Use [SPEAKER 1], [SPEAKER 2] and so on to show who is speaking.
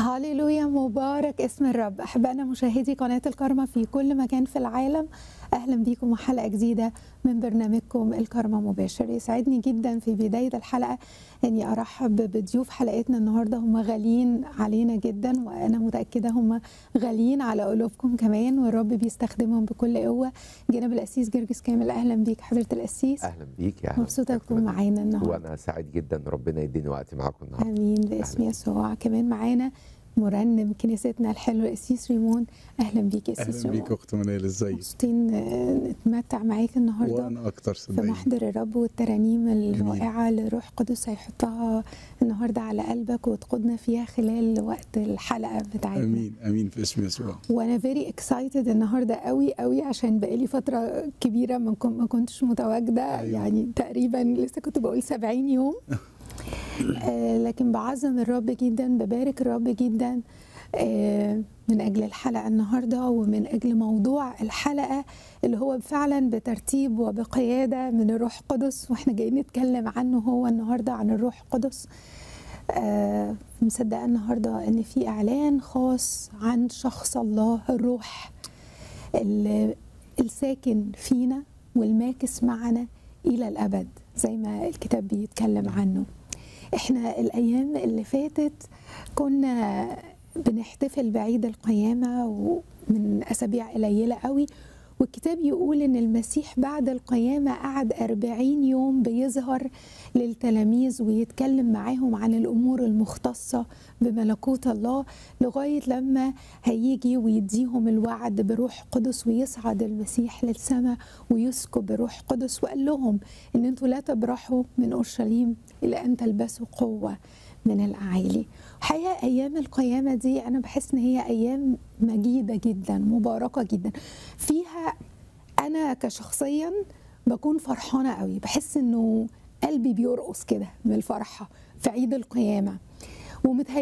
[SPEAKER 1] هاليلويا مبارك اسم الرب احبائنا مشاهدي قناه الكرمه في كل مكان في العالم اهلا بيكم وحلقه جديده من برنامجكم الكرمه مباشر يسعدني جدا في بدايه الحلقه اني ارحب بضيوف حلقتنا النهارده هم غاليين علينا جدا وانا متاكده هم غاليين على قلوبكم كمان والرب بيستخدمهم بكل قوه جناب القسيس جرجس كامل اهلا بيك حضره القسيس
[SPEAKER 2] اهلا بيك يا أهلا
[SPEAKER 1] مبسوطه
[SPEAKER 2] بك.
[SPEAKER 1] تكون معانا النهارده
[SPEAKER 2] وانا سعيد جدا ربنا يديني وقت معاكم النهارده
[SPEAKER 1] امين باسم
[SPEAKER 2] أهلاً.
[SPEAKER 1] يسوع كمان معانا مرنم كنيستنا الحلو القسيس ريمون اهلا بيك يا قسيس
[SPEAKER 3] اهلا بيك
[SPEAKER 1] ريمون
[SPEAKER 3] اخت منال ازيك
[SPEAKER 1] مبسوطين آه، نتمتع معاك النهارده
[SPEAKER 3] وانا اكتر
[SPEAKER 1] في
[SPEAKER 3] صدقني
[SPEAKER 1] محضر الرب والترانيم الرائعه اللي روح قدس هيحطها النهارده على قلبك وتقودنا فيها خلال وقت الحلقه بتاعتنا
[SPEAKER 3] امين امين في اسم يسوع
[SPEAKER 1] وانا فيري اكسايتد النهارده قوي قوي عشان بقالي فتره كبيره ما كن- ما كنتش متواجده
[SPEAKER 3] أيوة.
[SPEAKER 1] يعني تقريبا لسه كنت بقول 70 يوم آه لكن بعظم الرب جدا ببارك الرب جدا آه من اجل الحلقه النهارده ومن اجل موضوع الحلقه اللي هو فعلا بترتيب وبقياده من الروح القدس واحنا جايين نتكلم عنه هو النهارده عن الروح القدس آه مصدقه النهارده ان في اعلان خاص عن شخص الله الروح اللي الساكن فينا والماكس معنا الى الابد زي ما الكتاب بيتكلم عنه احنا الايام اللي فاتت كنا بنحتفل بعيد القيامه ومن اسابيع قليله قوي والكتاب يقول ان المسيح بعد القيامه قعد أربعين يوم بيظهر للتلاميذ ويتكلم معاهم عن الامور المختصه بملكوت الله لغايه لما هيجي ويديهم الوعد بروح قدس ويصعد المسيح للسماء ويسكب بروح قدس وقال لهم ان انتوا لا تبرحوا من اورشليم الى ان تلبسوا قوه من الاعالي حقيقه ايام القيامه دي انا بحس ان هي ايام مجيده جدا مباركه جدا فيها انا كشخصيا بكون فرحانه قوي بحس انه قلبي بيرقص كده من الفرحه في عيد القيامه ومتهيأ